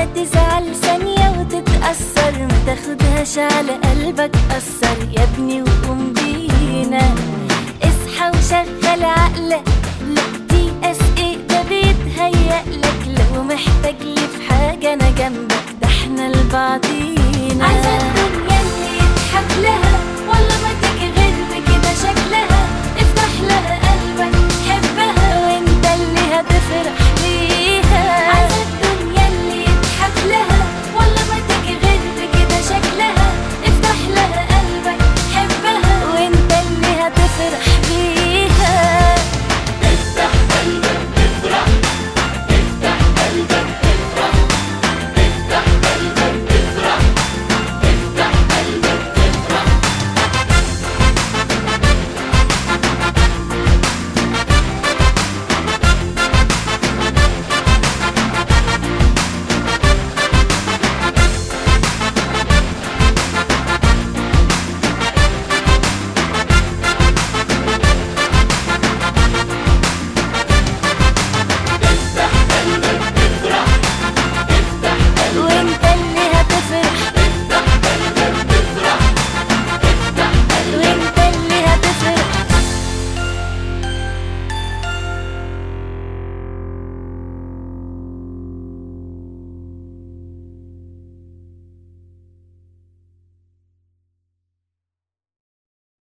لا تزعل ثانية وتتأثر ما تاخدهاش على قلبك أثر يا ابني وقوم بينا اصحى وشغل عقلك لا تيأس ايه ده بيتهيألك لو محتاج لي في حاجة أنا جنبك ده احنا لبعضينا